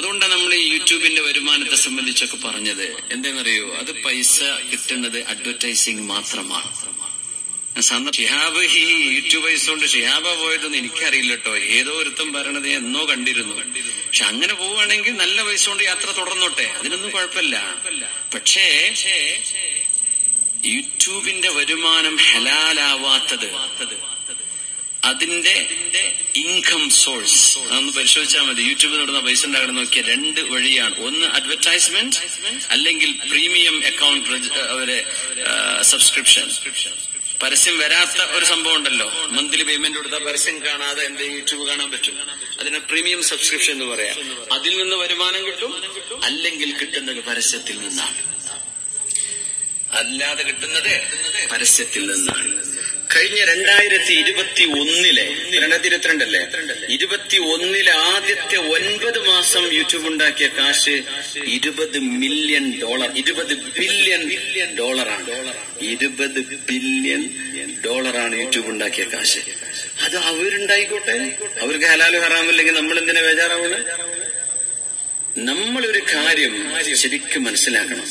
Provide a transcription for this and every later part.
അതുകൊണ്ടാണ് നമ്മൾ ഈ യൂട്യൂബിന്റെ വരുമാനത്തെ സംബന്ധിച്ചൊക്കെ പറഞ്ഞത് എന്തെന്നറിയോ അത് പൈസ കിട്ടുന്നത് അഡ്വർടൈസിങ് മാത്രമാണ് ഞാൻ സാധാരണ ഷിഹാബ് ഈ യൂട്യൂബ് പൈസ കൊണ്ട് ഷിഹാബ പോയതൊന്നും എനിക്കറിയില്ല കേട്ടോ ഏതോ ഒരുത്തം പറയണത് ഞാൻ എന്നോ കണ്ടിരുന്നു പക്ഷെ അങ്ങനെ പോവുകയാണെങ്കിൽ നല്ല പൈസ കൊണ്ട് യാത്ര തുടർന്നോട്ടെ അതിനൊന്നും കുഴപ്പമില്ല പക്ഷേ യൂട്യൂബിന്റെ വരുമാനം ഹലാലാവാത്തത് അതിന്റെ ഇൻകം സോഴ്സ് അതൊന്ന് പരിശോധിച്ചാൽ മതി യൂട്യൂബിൽ നടന്ന പൈസ ഉണ്ടാക്കണം നോക്കിയ രണ്ട് വഴിയാണ് ഒന്ന് അഡ്വർടൈസ്മെന്റ് അല്ലെങ്കിൽ പ്രീമിയം അക്കൗണ്ട് അവരെ സബ്സ്ക്രിപ്ഷൻ പരസ്യം വരാത്ത ഒരു സംഭവം ഉണ്ടല്ലോ മന്ത്ലി പേയ്മെന്റ് കൊടുത്താൽ പരസ്യം കാണാതെ എന്റെ യൂട്യൂബ് കാണാൻ പറ്റും അതിന് പ്രീമിയം സബ്സ്ക്രിപ്ഷൻ എന്ന് പറയാം അതിൽ നിന്ന് വരുമാനം കിട്ടും അല്ലെങ്കിൽ കിട്ടുന്നത് പരസ്യത്തിൽ നിന്നാണ് അല്ലാതെ കിട്ടുന്നത് പരസ്യത്തിൽ നിന്നാണ് കഴിഞ്ഞ രണ്ടായിരത്തി ഇരുപത്തി ഒന്നിലെ രണ്ടായിരത്തി ഇരുപത്തിരണ്ടല്ലേ ഇരുപത്തി ഒന്നിലെ ആദ്യത്തെ ഒൻപത് മാസം യൂട്യൂബ് ഉണ്ടാക്കിയ കാശ് ഇരുപത് മില്യൺ ഡോളർ ഇരുപത് ബില്യൺ ഡോളറാണ് ഇരുപത് ബില്യൺ ഡോളറാണ് യൂട്യൂബ് ഉണ്ടാക്കിയ കാശ് അത് അവരുണ്ടായിക്കോട്ടെ അവർക്ക് ഹലാല് ഹറാമില്ലെങ്കിൽ നമ്മൾ എന്തിനാ ബേജാറാവണ നമ്മളൊരു കാര്യം ശരിക്കും മനസ്സിലാക്കണം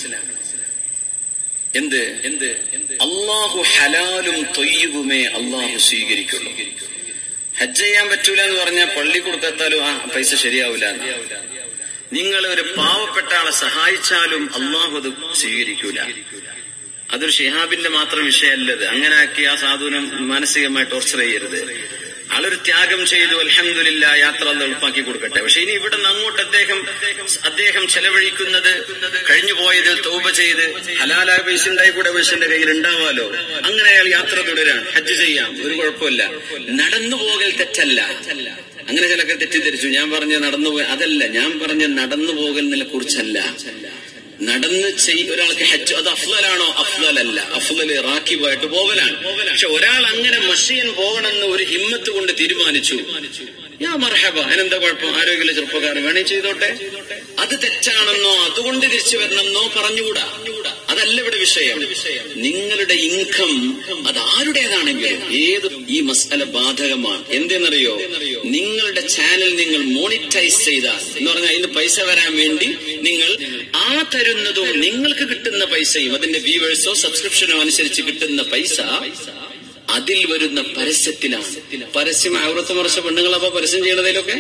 എന്ത് എന്ത് അള്ളാഹു ഹലാലും തൊയ്യുമേ അള്ളാഹു സ്വീകരിക്കുള്ളൂ ഹജ്ജ് ചെയ്യാൻ പറ്റൂല എന്ന് പറഞ്ഞാൽ പള്ളി കൊടുക്കാത്താലും ആ പൈസ ശരിയാവില്ല നിങ്ങൾ ഒരു പാവപ്പെട്ട ആളെ സഹായിച്ചാലും അള്ളാഹു അത് സ്വീകരിക്കൂല അതൊരു ഷിഹാബിന്റെ മാത്രം വിഷയമല്ലത് അങ്ങനെ ആക്കി ആ സാധുവിനെ മാനസികമായി ടോർച്ചർ ചെയ്യരുത് ആളൊരു ത്യാഗം ചെയ്തു അലഹമില്ല യാത്ര ഒന്ന് എളുപ്പാക്കി കൊടുക്കട്ടെ പക്ഷെ ഇനി ഇവിടെ നിന്ന് അങ്ങോട്ട് അദ്ദേഹം അദ്ദേഹം ചെലവഴിക്കുന്നത് കഴിഞ്ഞു പോയതിൽ തൗബ ചെയ്ത് ഹലാലായ പൈസ ഉണ്ടായി കൂടെ പൈസന്റെ കയ്യിൽ ഉണ്ടാവാലോ അങ്ങനെ അയാൾ യാത്ര തുടരാൻ ഹജ്ജ് ചെയ്യാം ഒരു കുഴപ്പമില്ല നടന്നു പോകൽ തെറ്റല്ല അങ്ങനെ ചിലൊക്കെ തെറ്റിദ്ധരിച്ചു ഞാൻ പറഞ്ഞ നടന്നു പോയി അതല്ല ഞാൻ പറഞ്ഞ നടന്നു പോകലിനെ കുറിച്ചല്ല നടന്ന് ചെയ് ഒരാൾക്ക് ഹജ്ജ് അത് അഫ്ലലാണോ അഫ്ലലല്ല അഫ്ലല് റാക്കിബായിട്ട് പോകലാണ് പക്ഷെ ഒരാൾ അങ്ങനെ മഷിയൻ പോകണമെന്ന് ഒരു ഹിമ്മത്ത് കൊണ്ട് തീരുമാനിച്ചു യാ മർഹബ അതിനെന്താ കുഴപ്പം ആരോഗ്യമുള്ള ചെറുപ്പക്കാരൻ വേണേ ചെയ്തോട്ടെ അത് തെറ്റാണെന്നോ അതുകൊണ്ട് തിരിച്ചു വരണമെന്നോ പറഞ്ഞുകൂടാ അതല്ല ഇവിടെ വിഷയം നിങ്ങളുടെ ഇൻകം അത് ആരുടേതാണെങ്കിലും ഏത് ഈ മസാല ബാധകമാണ് എന്തെന്നറിയോ നിങ്ങളുടെ ചാനൽ നിങ്ങൾ മോണിറ്റൈസ് ചെയ്താൽ എന്ന് പറഞ്ഞാൽ അതിന് പൈസ വരാൻ വേണ്ടി നിങ്ങൾ ആ തരുന്നതും നിങ്ങൾക്ക് കിട്ടുന്ന പൈസയും അതിന്റെ വ്യൂവേഴ്സോ സബ്സ്ക്രിപ്ഷനോ അനുസരിച്ച് കിട്ടുന്ന പൈസ അതിൽ വരുന്ന പരസ്യത്തിലാണ് പരസ്യം ആവൃത്ത മറിച്ച പെണ്ണുങ്ങളപ്പോ പരസ്യം ചെയ്യണതിലൊക്കെ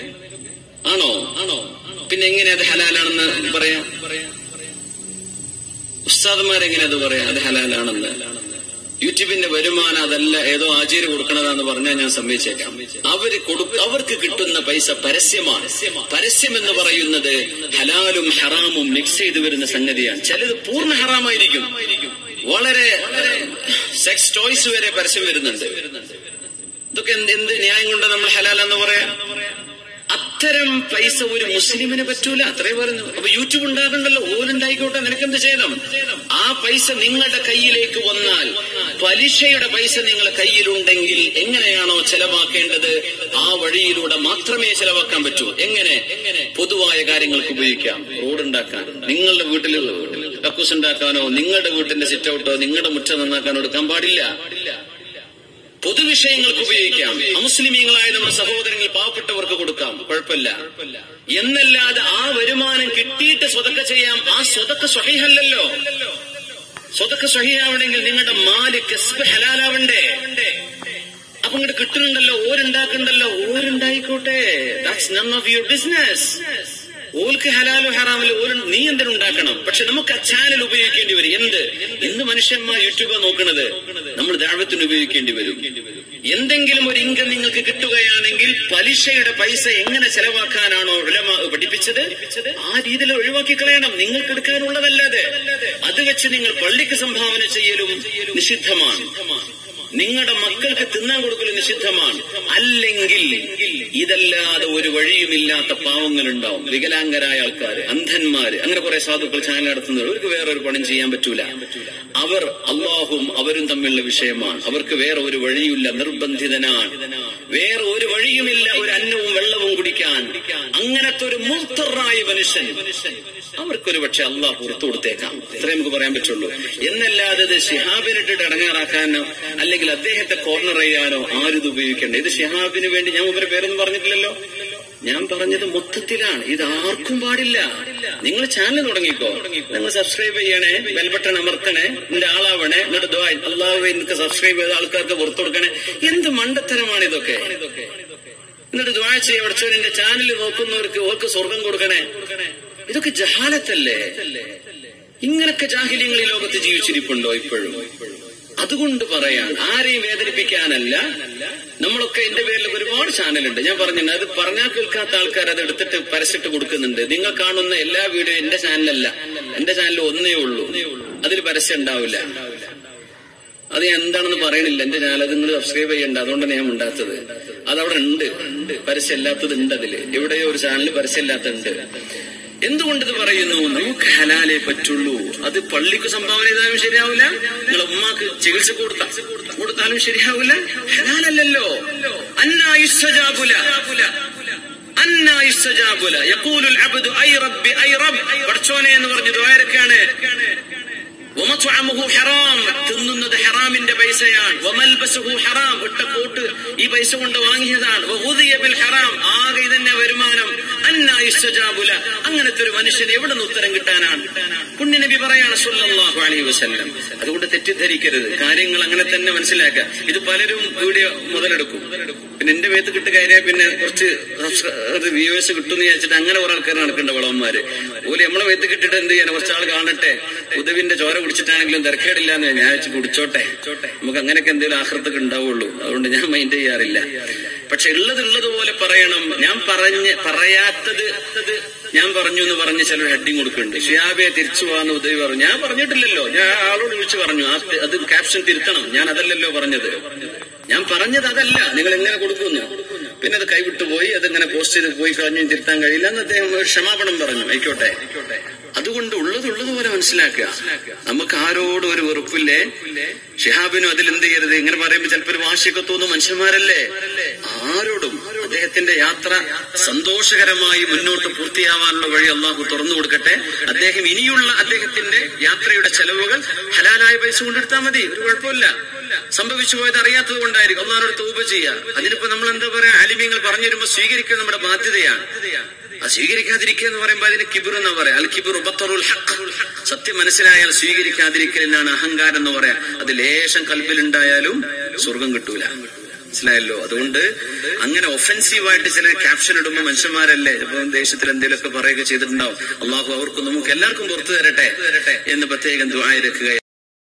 ആണോ ആണോ പിന്നെ എങ്ങനെ അത് ഹലാലാണെന്ന് പറയാം ഉസ്താദന്മാരെങ്ങനെ അത് പറയാം അത് ഹലാലാണെന്ന് യൂട്യൂബിന്റെ വരുമാനം അതല്ല ഏതോ ആചാര്യ കൊടുക്കണതാന്ന് പറഞ്ഞാൽ ഞാൻ സമ്മതിച്ചേക്കാം അവര് കൊടുക്ക അവർക്ക് കിട്ടുന്ന പൈസ പരസ്യമാണ് പരസ്യം എന്ന് പറയുന്നത് ഹലാലും ഹറാമും മിക്സ് ചെയ്ത് വരുന്ന സംഗതിയാണ് ചിലത് പൂർണ്ണ ഹറാമായിരിക്കും വളരെ സെക്സ് ടോയ്സ് വരെ പരസ്യം വരുന്നുണ്ട് ഇതൊക്കെ എന്ത് എന്ത് ന്യായം കൊണ്ട് നമ്മൾ ഹലാലെന്ന് പറയാം അത്തരം പൈസ ഒരു മുസ്ലിമിന് പറ്റൂല അത്രേ പറഞ്ഞു അപ്പൊ യൂട്യൂബ് ഉണ്ടാകണ്ടല്ലോ ഓലുണ്ടായിക്കോട്ടെ നിനക്കെന്ത് ചെയ്യണം ആ പൈസ നിങ്ങളുടെ കയ്യിലേക്ക് വന്നാൽ പലിശയുടെ പൈസ നിങ്ങളുടെ കയ്യിലുണ്ടെങ്കിൽ എങ്ങനെയാണോ ചെലവാക്കേണ്ടത് ആ വഴിയിലൂടെ മാത്രമേ ചെലവാക്കാൻ പറ്റൂ എങ്ങനെ പൊതുവായ കാര്യങ്ങൾക്ക് ഉപയോഗിക്കാം റോഡ് ഉണ്ടാക്കാൻ നിങ്ങളുടെ വീട്ടിൽ കക്കൂസ് ഉണ്ടാക്കാനോ നിങ്ങളുടെ വീട്ടിന്റെ സിറ്റ് ഔട്ടോ നിങ്ങളുടെ മുറ്റം നന്നാക്കാനോ എടുക്കാൻ പാടില്ല പൊതുവിഷയങ്ങൾക്ക് ഉപയോഗിക്കാം അമുസ്ലിമീങ്ങളായ നമ്മുടെ സഹോദരങ്ങൾ പാവപ്പെട്ടവർക്ക് കൊടുക്കാം കുഴപ്പമില്ല എന്നല്ലാതെ ആ വരുമാനം കിട്ടിയിട്ട് സ്വതക്ക ചെയ്യാം ആ സ്വതക്ക സ്വഹീഹല്ലല്ലോ സ്വതക്ക സ്വഹീഹാവണമെങ്കിൽ നിങ്ങളുടെ മാല് കസ്ബ് ഹലാലാവണ്ടേ അപ്പൊ ഇങ്ങോട്ട് കിട്ടുന്നുണ്ടല്ലോ ഓരുണ്ടാക്കണ്ടല്ലോ ഓരുണ്ടായിക്കോട്ടെ that's none of your business ഓൽക്ക് ഹലാലോ ഹറാമല്ലോ ഓരോ നീ എന്തിനുണ്ടാക്കണം പക്ഷെ നമുക്ക് ആ ചാനൽ ഉപയോഗിക്കേണ്ടി വരും എന്ത് എന്ത് മനുഷ്യന്മാർ യൂട്യൂബ് നോക്കണത് നമ്മൾ ദാഴ്വത്തിന് ഉപയോഗിക്കേണ്ടി വരും എന്തെങ്കിലും ഒരു ഇൻകം നിങ്ങൾക്ക് കിട്ടുകയാണെങ്കിൽ പലിശയുടെ പൈസ എങ്ങനെ ചെലവാക്കാനാണോ ഉലമ പഠിപ്പിച്ചത് ആ രീതിയിൽ ഒഴിവാക്കി കളയണം നിങ്ങൾക്ക് എടുക്കാനുള്ളതല്ലാതെ അത് വെച്ച് നിങ്ങൾ പള്ളിക്ക് സംഭാവന ചെയ്യലും നിഷിദ്ധമാണ് നിങ്ങളുടെ മക്കൾക്ക് തിന്നാൻ കൊടുക്കൽ നിഷിദ്ധമാണ് അല്ലെങ്കിൽ ഇതല്ലാതെ ഒരു വഴിയുമില്ലാത്ത പാവങ്ങളുണ്ടാവും വികലാംഗരായ ആൾക്കാർ അന്ധന്മാര് അങ്ങനെ കുറെ സാധുക്കൾ ചാനൽ നടത്തുന്നവർ അവർക്ക് വേറെ ഒരു പണം ചെയ്യാൻ പറ്റൂല അവർ അള്ളാഹും അവരും തമ്മിലുള്ള വിഷയമാണ് അവർക്ക് വേറെ ഒരു വഴിയില്ല നിർബന്ധിതനാണ് വേറെ ഒരു വഴിയുമില്ല ഒരു അന്നവും വെള്ളവും കുടിക്കാൻ അങ്ങനത്തെ ഒരു മുത്തറായ മനുഷ്യൻ അവർക്കൊരു പക്ഷെ അള്ളാഹ് പുറത്തു കൊടുത്തേക്കാം ഇത്രേ നമുക്ക് പറയാൻ പറ്റുള്ളൂ എന്നല്ലാതെ ഇത് ഷിഹാബിനിട്ടിട്ട് അടങ്ങാറാക്കാനോ അല്ലെങ്കിൽ അദ്ദേഹത്തെ കോർണർ ചെയ്യാനോ ആരും ഇത് ഉപയോഗിക്കണ്ട ഇത് ഷിഹാബിന് വേണ്ടി ഞാൻ ഇവരെ പേരൊന്നും പറഞ്ഞിട്ടില്ലല്ലോ ഞാൻ പറഞ്ഞത് മൊത്തത്തിലാണ് ഇത് ആർക്കും പാടില്ല നിങ്ങൾ ചാനൽ തുടങ്ങിക്കോ നിങ്ങൾ സബ്സ്ക്രൈബ് ചെയ്യണേ ബെൽബട്ടൺ അമർത്തണേ നിന്റെ ആളാവണേ എന്നിട്ട് ദ്വാ അള്ളാഹു എനിക്ക് സബ്സ്ക്രൈബ് ചെയ്ത ആൾക്കാർക്ക് പുറത്തു കൊടുക്കണേ എന്ത് മണ്ടത്തരമാണ് ഇതൊക്കെ എന്നിട്ട് ദ്വാ ചെയ്യ പഠിച്ചവരെന്റെ ചാനൽ നോക്കുന്നവർക്ക് ഓർക്ക് സ്വർഗം കൊടുക്കണേ ഇതൊക്കെ ജഹാലത്തല്ലേ ഇങ്ങനൊക്കെ ജാഹില്യങ്ങൾ ഈ ലോകത്ത് ജീവിച്ചിരിപ്പുണ്ടോ ഇപ്പോഴും അതുകൊണ്ട് പറയാൻ ആരെയും വേദനിപ്പിക്കാനല്ല നമ്മളൊക്കെ എന്റെ പേരിൽ ഒരുപാട് ചാനലുണ്ട് ഞാൻ പറഞ്ഞിട്ടുണ്ട് അത് പറഞ്ഞാൽ കേൾക്കാത്ത ആൾക്കാർ അത് എടുത്തിട്ട് പരസ്യട്ട് കൊടുക്കുന്നുണ്ട് നിങ്ങൾ കാണുന്ന എല്ലാ വീഡിയോ എന്റെ ചാനലല്ല എന്റെ ചാനൽ ഒന്നേ ഉള്ളൂ അതിൽ പരസ്യം ഉണ്ടാവില്ല അത് ഞാൻ എന്താണെന്ന് പറയണില്ല എന്റെ ചാനൽ അത് നിങ്ങൾ സബ്സ്ക്രൈബ് ചെയ്യണ്ട അതുകൊണ്ടാണ് ഞാൻ ഉണ്ടാത്തത് അതവിടെ ഉണ്ട് പരസ്യം ഇല്ലാത്തത് ഉണ്ട് അതില് എവിടെയോ ഒരു ചാനൽ പരസ്യം ഇല്ലാത്തതുണ്ട് എന്തുകൊണ്ടിത് പറയുന്നു നമുക്ക് ഹലാലേ പറ്റുള്ളൂ അത് പള്ളിക്ക് സംഭാവന ചെയ്താലും ശരിയാവില്ല നിങ്ങളെ ഉമ്മാക്ക് ചികിത്സ കൊടുത്ത കൊടുത്താലും ശരിയാവില്ല ഹലാലല്ലല്ലോ അന്നായുസ്സജാബുല അന്നായുസ്സജാബുല യഖൂലുൽ അബ്ദു ഐ റബ്ബി ഐ റബ്ബ് പടച്ചോനെ എന്ന് പറഞ്ഞു ദ്വാരക്കാണ് വമത്വഅമുഹു ഹറാം തിന്നുന്നത് ഹറാമിന്റെ പൈസയാണ് വമൽബസുഹു ഹറാം ഇട്ട കോട്ട് ഈ പൈസ കൊണ്ട് വാങ്ങിയതാണ് വഹുദിയ ബിൽ ഹറാം ആകെ ഇതന്നെ വരുമാനം അന്നായുസ്സജാബുല അങ്ങനത്തെ ഒരു മനുഷ്യന് എവിടെ നിന്ന് ഉത്തരം കിട്ടാനാണ് പുണ്യനബി പറയാണ് സല്ലല്ലാഹു അലൈഹി വസല്ലം അതുകൊണ്ട് തെറ്റിദ്ധരിക്കരുത് കാര്യങ്ങൾ അങ്ങനെ തന്നെ മനസ്സിലാക്കുക ഇത് പലരും വീഡിയോ മുതലെടുക്കും പിന്നെ എന്റെ വേത്ത് കിട്ട് കയറിയാൽ പിന്നെ കുറച്ച് വ്യൂവേഴ്സ് കിട്ടുമെന്ന് വിചാരിച്ചിട്ട് അങ്ങനെ കുറെ ആൾക്കാർ നടക്കേണ്ട വളവന്മാര് ഓല് നമ്മളെ വേത്ത് കിട്ടിട്ട് എന്ത് ചെയ്യാൻ കുറച്ച് ആൾ കാണട്ടെ ഉദവിന്റെ ചോര കുടിച്ചിട്ടാണെങ്കിലും തിരക്കേടില്ല എന്ന് ഞാൻ വെച്ച് കുടിച്ചോട്ടെ നമുക്ക് അങ്ങനെയൊക്കെ എന്തെങ്കിലും ആഹൃത്തൊക്കെ ഉണ്ടാവുള്ളൂ അതുകൊണ്ട് ഞാൻ മൈൻഡ് ചെയ്യാറില്ല പക്ഷെ ഉള്ളത് ഉള്ളതുപോലെ പറയണം ഞാൻ പറഞ്ഞ് പറയാത്തത് ഞാൻ പറഞ്ഞു എന്ന് പറഞ്ഞ് ചിലർ ഹെഡിങ് കൊടുക്കുന്നുണ്ട് ഷിയാബെ തിരിച്ചു പോകാന്ന് ഉദവി പറഞ്ഞു ഞാൻ പറഞ്ഞിട്ടില്ലല്ലോ ഞാൻ ആളോട് വിളിച്ചു പറഞ്ഞു ആ അത് ക്യാപ്ഷൻ തിരുത്തണം ഞാൻ അതല്ലല്ലോ പറഞ്ഞത് ഞാൻ പറഞ്ഞത് അതല്ല നിങ്ങൾ എങ്ങനെ കൊടുക്കുന്നു പിന്നെ അത് കൈവിട്ടു പോയി അതിങ്ങനെ പോസ്റ്റ് ചെയ്ത് പോയി കളഞ്ഞു തിരുത്താൻ കഴിയില്ല എന്ന് അദ്ദേഹം ഒരു ക്ഷമാപണം പറഞ്ഞു ആയിക്കോട്ടെ അതുകൊണ്ട് ഉള്ളത് ഉള്ളതുപോലെ മനസ്സിലാക്കുക നമുക്ക് ആരോടും ഒരു വെറുപ്പില്ലേ ഷിഹാബിനും അതിൽ എന്ത് ചെയ്യരുത് ഇങ്ങനെ പറയുമ്പോൾ ചിലപ്പോൾ ഒരു വാശിയൊക്കെ തോന്നും മനുഷ്യന്മാരല്ലേ ആരോടും അദ്ദേഹത്തിന്റെ യാത്ര സന്തോഷകരമായി മുന്നോട്ട് പൂർത്തിയാവാനുള്ള വഴി അള്ളാഹു തുറന്നു കൊടുക്കട്ടെ അദ്ദേഹം ഇനിയുള്ള അദ്ദേഹത്തിന്റെ യാത്രയുടെ ചെലവുകൾ ഹലാലായ പൈസ കൊണ്ടെടുത്താൽ മതി ഒരു കുഴപ്പമില്ല സംഭവിച്ചു പോയത് അറിയാത്തത് കൊണ്ടായിരിക്കും ഒന്നാരോട് തൂപ ചെയ്യുക അതിനിപ്പോ നമ്മൾ എന്താ പറയാ ആലിമ്യങ്ങൾ പറഞ്ഞു വരുമ്പോ സ്വീകരിക്കുക നമ്മുടെ ബാധ്യതയാണ് അത് സ്വീകരിക്കാതിരിക്കുക എന്ന് പറയുമ്പോൾ അതിന് കിബിർ എന്ന് പറയാം അൽ കിബിർ ഉപത്തറുൽ ഹഖ് സത്യം മനസ്സിലായാൽ സ്വീകരിക്കാതിരിക്കലിനാണ് അഹങ്കാരം എന്ന് പറയാം അത് ലേശം കൽപ്പിലുണ്ടായാലും സ്വർഗം കിട്ടൂല മനസ്സിലായല്ലോ അതുകൊണ്ട് അങ്ങനെ ഒഫൻസീവായിട്ട് ചില ക്യാപ്ഷൻ ഇടുമ്പോൾ മനുഷ്യന്മാരല്ലേ ഇപ്പൊ ദേശത്തിൽ എന്തെങ്കിലുമൊക്കെ പറയുക ചെയ്തിട്ടുണ്ടാവും അള്ളാഹു അവർക്ക് നമുക്ക് എല്ലാവർക്കും പുറത്തു തരട്ടെ എന്ന് പ്രത്യേകം ദ്വായരക്കുകയാണ്